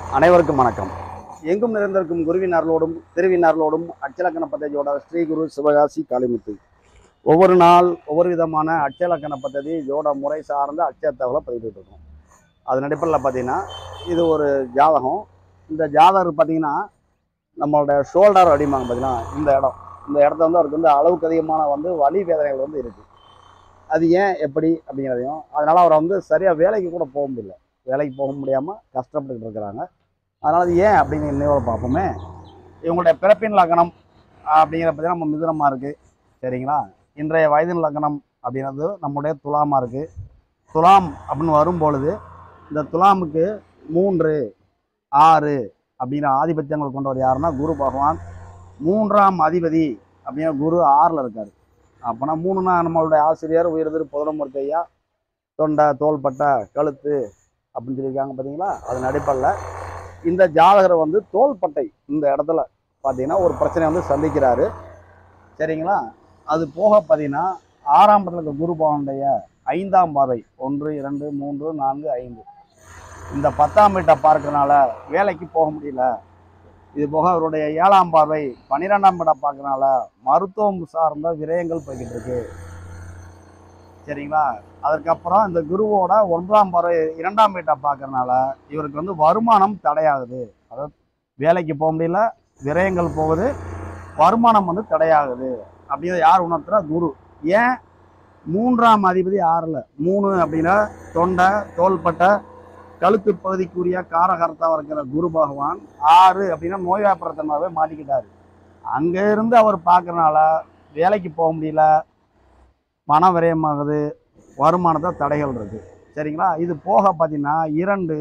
அனைவருக்கும் வணக்கம் எங்கும் நிறைந்திருக்கும் குருவினார்களோடும் திருவினார்களோடும் அச்சலக்கண பദ്ധதியோட ஸ்ரீ குரு சிவகாசி காளிமுத்து ஒவ்வொரு நாள் ஒவ்வொரு விதமான அச்சலக்கண பദ്ധதி ஜோட முறை சார்ந்த அச்சத்தகவலை பதிவிட்டு இருக்கோம் அதன் அடிப்படையில் பார்த்தீங்கன்னா இது ஒரு ஜாதகம் இந்த ஜாதகர் பார்த்தீங்கன்னா நம்மளோட ஷோல்டர் அடிமாங்க பார்த்தீங்கன்னா இந்த இடம் இந்த இடத்த வந்து அவருக்கு வந்து அளவுக்கு அதிகமான வந்து வலி வேதனைகள் வந்து இருக்குது அது ஏன் எப்படி அப்படிங்கிறதையும் அதனால் அவரை வந்து சரியாக வேலைக்கு கூட போக முடியல வேலைக்கு போக முடியாமல் கஷ்டப்பட்டுக்கிட்டு இருக்கிறாங்க அதனால் அது ஏன் அப்படிங்கிற நினைவில் பார்ப்போமே இவங்களுடைய பிறப்பின் லக்னம் அப்படிங்கிற பற்றி நம்ம மிதுனமாக இருக்குது சரிங்களா இன்றைய வயதின் லக்னம் அப்படிங்கிறது நம்முடைய துலாமாக இருக்குது துலாம் அப்படின்னு வரும் பொழுது இந்த துலாமுக்கு மூன்று ஆறு அப்படிங்கிற ஆதிபத்தியங்கள் கொண்டவர் யாருன்னா குரு பகவான் மூன்றாம் அதிபதி அப்படிங்கிற குரு ஆறில் இருக்கார் அப்போனா மூணுனா நம்மளுடைய ஆசிரியர் உயர்திரு புதனமூர்த்தி ஐயா தொண்டை தோள்பட்டை கழுத்து அப்படின்னு சொல்லியிருக்காங்க பார்த்தீங்களா அதன் அடிப்படையில் இந்த ஜாதகர் வந்து தோள்பட்டை இந்த இடத்துல பார்த்தீங்கன்னா ஒரு பிரச்சனை வந்து சந்திக்கிறாரு சரிங்களா அது போக பார்த்தீங்கன்னா ஆறாம் இடத்துல இருக்க குரு பவனுடைய ஐந்தாம் பார்வை ஒன்று இரண்டு மூன்று நான்கு ஐந்து இந்த பத்தாம் வீட்டை பார்க்கறனால வேலைக்கு போக முடியல இது போக அவருடைய ஏழாம் பார்வை பன்னிரெண்டாம் இடம் பார்க்கறனால மருத்துவம் சார்ந்த விரயங்கள் போய்கிட்டு இருக்கு சரிங்களா அதுக்கப்புறம் இந்த குருவோட ஒன்றாம் பார்வை இரண்டாம் வீட்டை பார்க்கறனால இவருக்கு வந்து வருமானம் தடையாகுது அதாவது வேலைக்கு போக முடியல விரயங்கள் போகுது வருமானம் வந்து தடையாகுது அப்படிங்கிறத யார் உணர்த்துறா குரு ஏன் மூன்றாம் அதிபதி ஆறில் மூணு அப்படின்னா தொண்டை தோள்பட்டை கழுத்து பகுதிக்குரிய காரகர்த்தாவாக இருக்கிற குரு பகவான் ஆறு அப்படின்னா நோய்வாய்ப்படத்தனாவே மாட்டிக்கிட்டாரு அங்கே இருந்து அவர் பார்க்கறனால வேலைக்கு போக முடியல பண விரயமாகுது வருமானத்தை தடைகள் இருக்குது சரிங்களா இது போக பார்த்தீங்கன்னா இரண்டு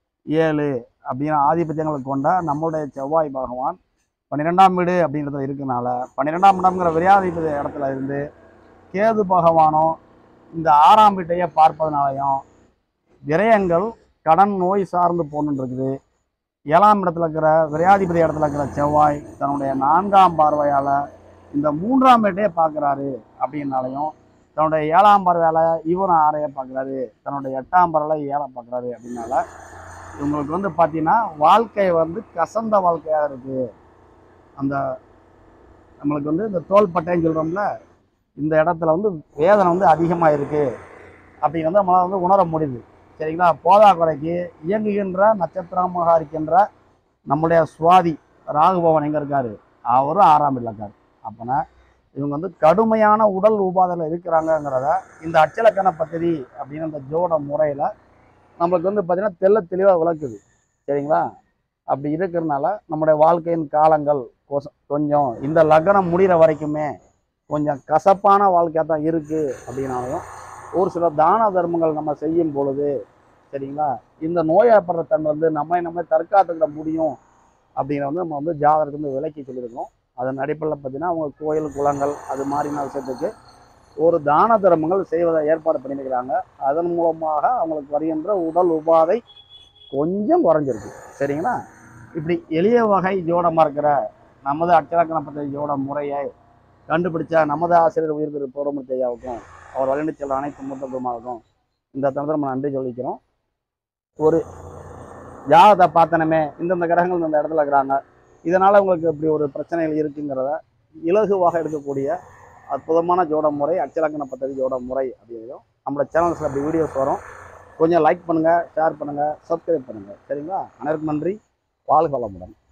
ஏழு அப்படின்னு ஆதிபத்தியங்களை கொண்ட நம்மளுடைய செவ்வாய் பகவான் பன்னிரெண்டாம் வீடு அப்படின்றதுல இருக்கனால பன்னிரெண்டாம் இடம்ங்கிற விரையாதிபதி இடத்துல இருந்து கேது பகவானும் இந்த ஆறாம் வீட்டையே பார்ப்பதனாலையும் விரயங்கள் கடன் நோய் சார்ந்து போகணுன்னு இருக்குது ஏழாம் இடத்துல இருக்கிற விரையாதிபதி இடத்துல இருக்கிற செவ்வாய் தன்னுடைய நான்காம் பார்வையால் இந்த மூன்றாம் வீட்டையே பார்க்குறாரு அப்படின்னாலையும் தன்னுடைய ஏழாம் பார்வையால் இவரும் ஆறையை பார்க்குறாரு தன்னுடைய எட்டாம் பார்வையில் ஏழை பார்க்குறாரு அப்படின்னால இவங்களுக்கு வந்து பார்த்தீங்கன்னா வாழ்க்கை வந்து கசந்த வாழ்க்கையாக இருக்குது அந்த நம்மளுக்கு வந்து இந்த தோள்பட்டைன்னு சொல்கிறோம்ல இந்த இடத்துல வந்து வேதனை வந்து அதிகமாக இருக்குது அப்படிங்கிறது வந்து நம்மளால் வந்து உணர முடியுது சரிங்களா போதாக்குறைக்கு இயங்குகின்ற நட்சத்திரமாக இருக்கின்ற நம்முடைய சுவாதி ராகுபவன் எங்கே இருக்காரு அவரும் ஆறாம் வீட்டில் இருக்காரு அப்போனா இவங்க வந்து கடுமையான உடல் உபாதையில் இருக்கிறாங்கங்கிறத இந்த அச்சலக்கண பദ്ധதி அப்படின்னு இந்த ஜோட முறையில் நம்மளுக்கு வந்து பார்த்திங்கன்னா தெள்ள தெளிவாக விளக்குது சரிங்களா அப்படி இருக்கிறதுனால நம்முடைய வாழ்க்கையின் காலங்கள் கொச- கொஞ்சம் இந்த லக்னம் முடிகிற வரைக்குமே கொஞ்சம் கசப்பான வாழ்க்கையாக தான் இருக்குது அப்படின்னாலும் ஒரு சில தான தர்மங்கள் நம்ம செய்யும் பொழுது சரிங்களா இந்த நோயாப்படுற தன்மை வந்து நம்மை நம்மை தற்காத்துக்கிட முடியும் அப்படிங்கிற வந்து நம்ம வந்து ஜாதகத்துக்கு வந்து விலக்கி சொல்லியிருக்கோம் அதன் அடிப்படையில் பார்த்தீங்கன்னா அவங்க கோயில் குளங்கள் அது மாதிரியான விஷயத்துக்கு ஒரு தான தர்மங்கள் செய்வதை ஏற்பாடு பண்ணியிருக்கிறாங்க அதன் மூலமாக அவங்களுக்கு வருகின்ற உடல் உபாதை கொஞ்சம் குறைஞ்சிருக்கு சரிங்களா இப்படி எளிய வகை ஜோடமாக இருக்கிற நமது அச்சலக்கணப்பட்ட ஜோட முறையை கண்டுபிடிச்ச நமது ஆசிரியர் உயிர் திரு பௌரமூர்த்தி ஐயாவுக்கும் அவர் வழிநடத்தி செல்ற அனைத்து மூத்த குருமாவுக்கும் இந்த தருணத்தில் நம்ம நன்றி சொல்லிக்கிறோம் ஒரு ஜாதகத்தை பார்த்தனமே இந்தந்த கிரகங்கள் இந்த இடத்துல இருக்கிறாங்க இதனால் உங்களுக்கு இப்படி ஒரு பிரச்சனைகள் இருக்குங்கிறத இலகுவாக எடுக்கக்கூடிய அற்புதமான ஜோட முறை அச்சலக்கண பദ്ധதி ஜோட முறை அப்படிங்கிறதும் நம்மளோட சேனல்ஸில் அப்படி வீடியோஸ் வரும் கொஞ்சம் லைக் பண்ணுங்கள் ஷேர் பண்ணுங்கள் சப்ஸ்கிரைப் பண்ணுங்கள் சரிங்களா அனைவருக்கும் நன்றி வாழ்க வளமுடன்